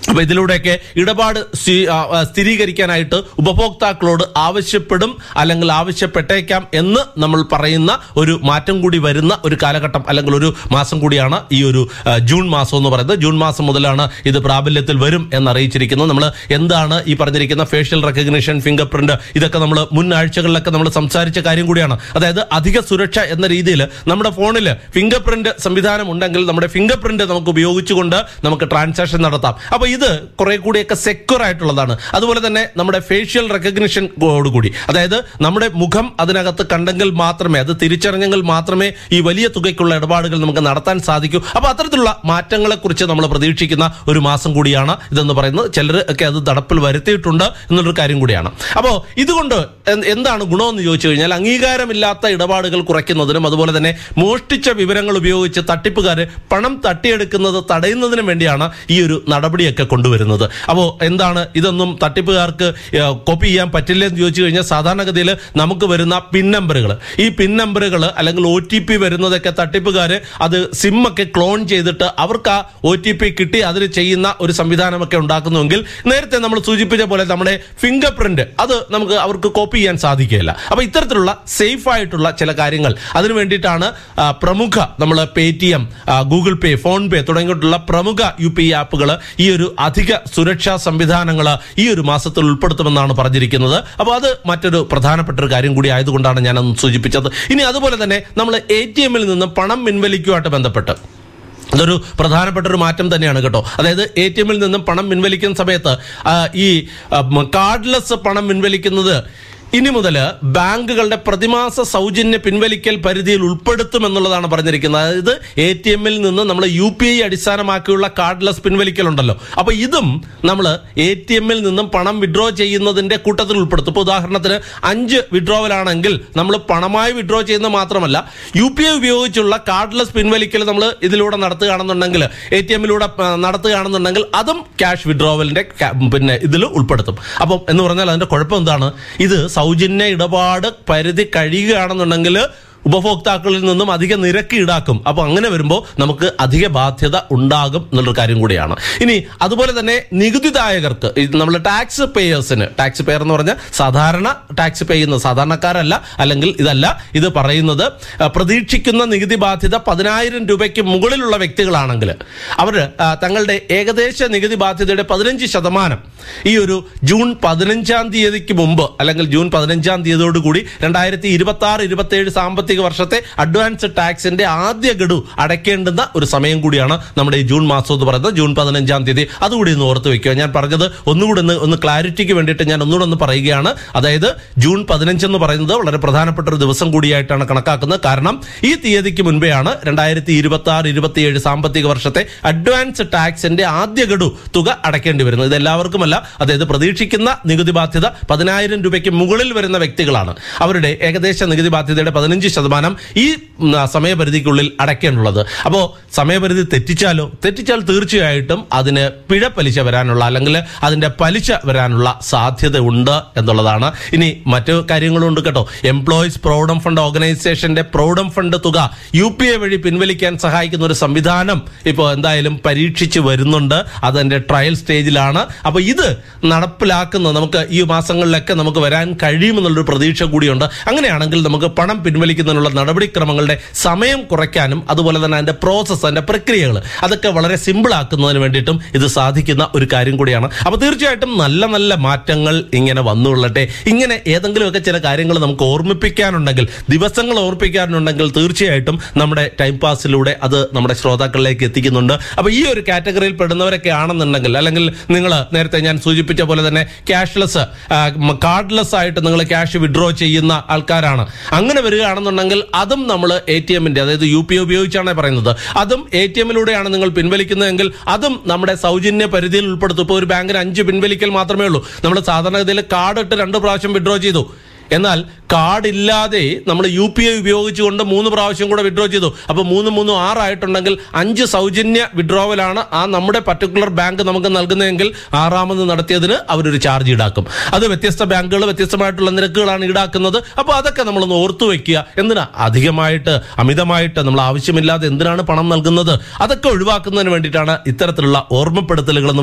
അപ്പൊ ഇതിലൂടെയൊക്കെ ഇടപാട് സ്വീ- ആ, ആ, സ്ഥിരീകരിക്കാനായിട്ട് ഉപഭോക്താക്കളോട് ആവശ്യപ്പെടും അല്ലെങ്കിൽ ആവശ്യപ്പെട്ടേക്കാം എന്ന് നമ്മൾ പറയുന്ന ഒരു മാറ്റം കൂടി വരുന്ന ഒരു കാലഘട്ടം അല്ലെങ്കിൽ ഒരു മാസം കൂടിയാണ് ഈ ഒരു ആ, ജൂൺ മാസം എന്ന് പറയുന്നത് ജൂൺ മാസം മുതലാണ് ഇത് പ്രാബല്യത്തിൽ വരും എന്നറിയിച്ചിരിക്കുന്നത് നമ്മൾ എന്താണ് ഈ പറഞ്ഞിരിക്കുന്ന ഫേഷ്യൽ റെക്കഗ്നിഷൻ ഫിംഗർ പ്രിന്റ് ഇതൊക്കെ നമ്മൾ മുൻ ആഴ്ചകളിലൊക്കെ നമ്മൾ സംസാരിച്ച കാര്യം കൂടിയാണ് അതായത് അധിക സുരക്ഷ എന്ന രീതിയിൽ നമ്മുടെ ഫോണിൽ ഫിംഗർ പ്രിന്റ് സംവിധാനം ഉണ്ടെങ്കിൽ നമ്മുടെ ഫിംഗർ പ്രിന്റ് നമുക്ക് ഉപയോഗിച്ചുകൊണ്ട് നമുക്ക് ട്രാൻസാക്ഷൻ നടത്താം അപ്പൊ ഇത് കുറെ കൂടിയൊക്കെ സെക്യൂർ ആയിട്ടുള്ളതാണ് അതുപോലെ തന്നെ നമ്മുടെ ഫേഷ്യൽ റെക്കഗ്നിഷൻ കൂടി അതായത് നമ്മുടെ മുഖം അതിനകത്ത് കണ്ടെങ്കിൽ മാത്രമേ അത് തിരിച്ചറിഞ്ഞെങ്കിൽ മാത്രമേ ഈ വലിയ തുകയ്ക്കുള്ള ഇടപാടുകൾ നമുക്ക് നടത്താൻ സാധിക്കൂ അപ്പൊ അത്തരത്തിലുള്ള മാറ്റങ്ങളെ കുറിച്ച് നമ്മൾ പ്രതീക്ഷിക്കുന്ന ഒരു മാസം കൂടിയാണ് ഇതെന്ന് പറയുന്നത് ചിലർ ഒക്കെ അത് നടപ്പിൽ വരുത്തിയിട്ടുണ്ട് എന്നുള്ളൊരു കാര്യം കൂടിയാണ് അപ്പോൾ ഇതുകൊണ്ട് എന്ത് എന്താണ് ഗുണമെന്ന് ചോദിച്ചു കഴിഞ്ഞാൽ അംഗീകാരമില്ലാത്ത ഇടപാടുകൾ കുറയ്ക്കുന്നതിനും അതുപോലെ തന്നെ മോഷ്ടിച്ച വിവരങ്ങൾ ഉപയോഗിച്ച് തട്ടിപ്പുകാര് പണം തട്ടിയെടുക്കുന്നത് തടയുന്നതിനും വേണ്ടിയാണ് ഈ ഒരു നടപടിയൊക്കെ കൊണ്ടുവരുന്നത് അപ്പോൾ എന്താണ് ഇതൊന്നും തട്ടിപ്പുകാർക്ക് ഏഹ്, കോപ്പി ചെയ്യാൻ പറ്റില്ല എന്ന് ചോദിച്ചു കഴിഞ്ഞാൽ സാധാരണഗതിയിൽ നമുക്ക് വരുന്ന പിൻ നമ്പറുകൾ ഈ പിൻ നമ്പറുകൾ അല്ലെങ്കിൽ ഒ ടി പി വരുന്നതൊക്കെ തട്ടിപ്പുകാര് അത് സിം ഒക്കെ ക്ലോൺ ചെയ്തിട്ട് അവർക്ക് ആ ഒ ടി പി കിട്ടി അതിൽ ചെയ്യുന്ന ഒരു സംവിധാനമൊക്കെ ഉണ്ടാക്കുന്നുവെങ്കിൽ നേരത്തെ നമ്മൾ സൂചിപ്പിച്ച പോലെ നമ്മുടെ ഫിംഗർ പ്രിന്റ് അത് നമുക്ക് അവർക്ക് കോപ്പി ചെയ്യാൻ സാധിക്കുകയില്ല അപ്പൊ ഇത്തരത്തിലുള്ള സേഫ് ആയിട്ടുള്ള ചില കാര്യങ്ങൾ അതിനു വേണ്ടിയിട്ടാണ് ആ, പ്രമുഖ നമ്മൾ Paytm Google Pay PhonePe തുടങ്ങിയിട്ടുള്ള പ്രമുഖ യു പി ആപ്പുകൾ ഈ ഒരു അധിക സുരക്ഷാ സംവിധാനങ്ങൾ ഈ ഒരു മാസത്തിൽ ഉൾപ്പെടുത്തുമെന്നാണ് പറഞ്ഞിരിക്കുന്നത് അപ്പോൾ അത് മറ്റൊരു പ്രധാനപ്പെട്ട ഒരു കാര്യം കൂടി ആയതുകൊണ്ടാണ് ഞാൻ അന്ന് സൂചിപ്പിച്ചത് ഇനി അതുപോലെ തന്നെ നമ്മൾ എ ടി എമ്മിൽ നിന്നും പണം പിൻവലിക്കുമായിട്ട് ബന്ധപ്പെട്ട് അതൊരു പ്രധാനപ്പെട്ട ഒരു മാറ്റം തന്നെയാണ് കേട്ടോ അതായത് എ ടി എമ്മിൽ നിന്നും പണം പിൻവലിക്കുന്ന സമയത്ത് ആ, ഈ കാർഡ്ലെസ് പണം പിൻവലിക്കുന്നത് ഇനി മുതൽ ബാങ്കുകളുടെ പ്രതിമാസ സൗജന്യ പിൻവലിക്കൽ പരിധിയിൽ ഉൾപ്പെടുത്തും എന്നുള്ളതാണ് പറഞ്ഞിരിക്കുന്നത് അതായത് എ ടി എമ്മിൽ നിന്ന് നമ്മൾ യു പി ഐ അടിസ്ഥാനമാക്കിയുള്ള കാർഡ്ലെസ് പിൻവലിക്കൽ ഉണ്ടല്ലോ അപ്പൊ ഇതും നമ്മൾ എ ടി എമ്മിൽ നിന്നും പണം വിഡ്രോ ചെയ്യുന്നതിന്റെ കൂട്ടത്തിൽ ഉൾപ്പെടുത്തും ഇപ്പൊ ഉദാഹരണത്തിന് അഞ്ച് വിഡ്രോവലാണെങ്കിൽ നമ്മൾ പണമായി വിഡ്രോ ചെയ്യുന്നത് മാത്രമല്ല യു പി ഐ ഉപയോഗിച്ചുള്ള കാർഡ്ലെസ് പിൻവലിക്കൽ നമ്മൾ ഇതിലൂടെ നടത്തുകയാണെന്നുണ്ടെങ്കിൽ എ ടി എമ്മിലൂടെ നടത്തുകയാണെന്നുണ്ടെങ്കിൽ അതും ക്യാഷ് വിഡ്രോവലിന്റെ ca- പിന്നെ ഇതിൽ ഉൾപ്പെടുത്തും അപ്പം എന്ന് പറഞ്ഞാൽ അതിന്റെ കുഴപ്പം എന്താണ് ഇത് സൗജന്യ ഇടപാട് പരിധി കഴിയുകയാണെന്നുണ്ടെങ്കിൽ ഉപഭോക്താക്കളിൽ നിന്നും അധിക നിരക്ക് ഈടാക്കും അപ്പൊ അങ്ങനെ വരുമ്പോൾ നമുക്ക് അധിക ബാധ്യത ഉണ്ടാകും എന്നുള്ളൊരു കാര്യം കൂടിയാണ് ഇനി അതുപോലെ തന്നെ നികുതിദായകർക്ക് നമ്മൾ ടാക്സ് പേയേഴ്സിന് ടാക്സ് പേയർ എന്ന് പറഞ്ഞാൽ സാധാരണ ടാക്സ് പേ ചെയ്യുന്ന സാധാരണക്കാരല്ല അല്ലെങ്കിൽ ഇതല്ല ഇത് പറയുന്നത് ആ, പ്രതീക്ഷിക്കുന്ന നികുതി ബാധ്യത പതിനായിരം രൂപയ്ക്ക് മുകളിലുള്ള വ്യക്തികളാണെങ്കിൽ അവർ തങ്ങളുടെ ഏകദേശ നികുതി ബാധ്യതയുടെ പതിനഞ്ച് ശതമാനം ഈ ഒരു ജൂൺ പതിനഞ്ചാം തീയതിക്ക് മുമ്പ് അല്ലെങ്കിൽ ജൂൺ പതിനഞ്ചാം തീയതിയോടുകൂടി രണ്ടായിരത്തി ഇരുപത്തി ആറ് ഇരുപത്തി ഏഴ് സാമ്പത്തിക വർഷത്തെ അഡ്വാൻസ് ടാക്സിന്റെ ആദ്യ ഗഡു അടയ്ക്കേണ്ടുന്ന ഒരു സമയം കൂടിയാണ് നമ്മുടെ ഈ ജൂൺ മാസം എന്ന് പറയുന്നത് ജൂൺ പതിനഞ്ചാം തീയതി അതുകൂടി ഒന്ന് ഓർത്ത് വെക്കുക ഞാൻ പറഞ്ഞത് ഒന്നുകൂടി ഒന്ന് ഒന്ന് ക്ലാരിറ്റിക്ക് വേണ്ടിയിട്ട് ഞാൻ ഒന്നുകൂടെ ഒന്ന് പറയുകയാണ് അതായത് ജൂൺ പതിനഞ്ച് എന്ന് പറയുന്നത് വളരെ പ്രധാനപ്പെട്ട ഒരു ദിവസം കൂടിയായിട്ടാണ് കണക്കാക്കുന്നത് കാരണം ഈ തീയതിക്ക് മുൻപെയാണ് രണ്ടായിരത്തി ഇരുപത്തി ആറ് ഇരുപത്തിയേഴ് സാമ്പത്തിക വർഷത്തെ അഡ്വാൻസ് ടാക്സിന്റെ ആദ്യ ഗഡു തുക അടയ്ക്കേണ്ടി വരുന്നത് ഇത് എല്ലാവർക്കുമല്ല അതായത് പ്രതീക്ഷിക്കുന്ന നികുതി ബാധ്യത പതിനായിരം രൂപയ്ക്ക് മുകളിൽ വരുന്ന വ്യക്തികളാണ് അവരുടെ ഏകദേശ നികുതി ബാധ്യതയുടെ പതിനഞ്ച് ശതമാനം ഈ ഉം, ആ, സമയപരിധിക്കുള്ളിൽ അടയ്ക്കേണ്ടുള്ളത് അപ്പോൾ സമയപരിധി തെറ്റിച്ചാലോ തെറ്റിച്ചാൽ തീർച്ചയായിട്ടും അതിന് പിഴ പലിശ വരാനുള്ള അല്ലെങ്കിൽ അതിന്റെ പലിശ വരാനുള്ള സാധ്യത ഉണ്ട് എന്നുള്ളതാണ് ഇനി മറ്റു കാര്യങ്ങളുണ്ട് കേട്ടോ എംപ്ലോയീസ് പ്രൗഡം ഫണ്ട് ഓർഗനൈസേഷന്റെ പ്രൗഡം ഫണ്ട് തുക യു പി ഐ വഴി പിൻവലിക്കാൻ സഹായിക്കുന്ന ഒരു സംവിധാനം ഇപ്പോൾ എന്തായാലും പരീക്ഷിച്ച് വരുന്നുണ്ട് അതിന്റെ ട്രയൽ സ്റ്റേജിലാണ് അപ്പൊ ഇത് നടപ്പിലാക്കുന്ന നമുക്ക് ഈ മാസങ്ങളിലൊക്കെ നമുക്ക് വരാൻ കഴിയുമെന്നുള്ളൊരു പ്രതീക്ഷ കൂടിയുണ്ട് അങ്ങനെയാണെങ്കിൽ നമുക്ക് പണം പിൻവലിക്കുന്നതിനുള്ള നടപടിക്രമങ്ങളുടെ സമയം കുറയ്ക്കാനും അതുപോലെ തന്നെ അതിന്റെ പ്രോസസ്സ് അതിന്റെ പ്രക്രിയകൾ അതൊക്കെ വളരെ സിമ്പിൾ ആക്കുന്നതിന് വേണ്ടിയിട്ടും ഇത് സാധിക്കുന്ന ഒരു കാര്യം കൂടിയാണ് അപ്പൊ തീർച്ചയായിട്ടും നല്ല നല്ല മാറ്റങ്ങൾ ഇങ്ങനെ വന്നുകൊള്ളട്ടെ ഇങ്ങനെ ഏതെങ്കിലുമൊക്കെ ചില കാര്യങ്ങൾ നമുക്ക് ഓർമ്മിപ്പിക്കാനുണ്ടെങ്കിൽ ദിവസങ്ങൾ ഓർമ്മിപ്പിക്കാനുണ്ടെങ്കിൽ തീർച്ചയായിട്ടും നമ്മുടെ ടൈം പാസിലൂടെ അത് നമ്മുടെ ശ്രോതാക്കളിലേക്ക് എത്തിക്കുന്നുണ്ട് അപ്പൊ ഈ ഒരു കാറ്റഗറിയിൽ പെടുന്നവരൊക്കെ ആണെന്നുണ്ടെങ്കിൽ അല്ലെങ്കിൽ നിങ്ങൾ നേരത്തെ ഞാൻ സൂചിപ്പിച്ച പോലെ തന്നെ ക്യാഷ്ലെസ് കാർഡ്ലെസ് ആയിട്ട് നിങ്ങൾ ക്യാഷ് വിഡ്രോ ചെയ്യുന്ന ആൾക്കാരാണ് അങ്ങനെ വരികയാണെന്നുണ്ടെങ്കിൽ അതും നമ്മൾ എ ടി എമ്മിന്റെ അതായത് യു പി ഉപയോഗിച്ചാണ് പറയുന്നത് അതും എ ടി എമ്മിലൂടെയാണ് നിങ്ങൾ പിൻവലിക്കുന്നതെങ്കിൽ അതും നമ്മുടെ സൗജന്യ പരിധിയിൽ ഉൾപ്പെടുത്തും ഇപ്പോൾ ഒരു ബാങ്കിന് അഞ്ച് പിൻവലിക്കൽ മാത്രമേ ഉള്ളൂ നമ്മൾ സാധാരണഗതിയിൽ കാർഡ് ഇട്ട് രണ്ട് പ്രാവശ്യം വിഡ്രോ ചെയ്തു എന്നാൽ കാർഡ് ഇല്ലാതെ നമ്മൾ യു പി ഐ ഉപയോഗിച്ചുകൊണ്ട് മൂന്ന് പ്രാവശ്യം കൂടെ വിഡ്രോ ചെയ്തു അപ്പോൾ മൂന്ന് മൂന്ന് ആറായിട്ടുണ്ടെങ്കിൽ അഞ്ച് സൗജന്യ വിഡ്രോവലാണ് ആ നമ്മുടെ പർട്ടിക്കുലർ ബാങ്ക് നമുക്ക് നൽകുന്നതെങ്കിൽ ആറാമത് നടത്തിയതിന് അവരൊരു ചാർജ് ഈടാക്കും അത് വ്യത്യസ്ത ബാങ്കുകൾ വ്യത്യസ്തമായിട്ടുള്ള നിരക്കുകളാണ് ഈടാക്കുന്നത് അപ്പോൾ അതൊക്കെ നമ്മളൊന്ന് ഓർത്തു വെക്കുക എന്തിനാ അധികമായിട്ട് അമിതമായിട്ട് നമ്മൾ ആവശ്യമില്ലാതെ എന്തിനാണ് പണം നൽകുന്നത് അതൊക്കെ ഒഴിവാക്കുന്നതിന് വേണ്ടിയിട്ടാണ് ഇത്തരത്തിലുള്ള ഓർമ്മപ്പെടുത്തലുകൾ എന്ന്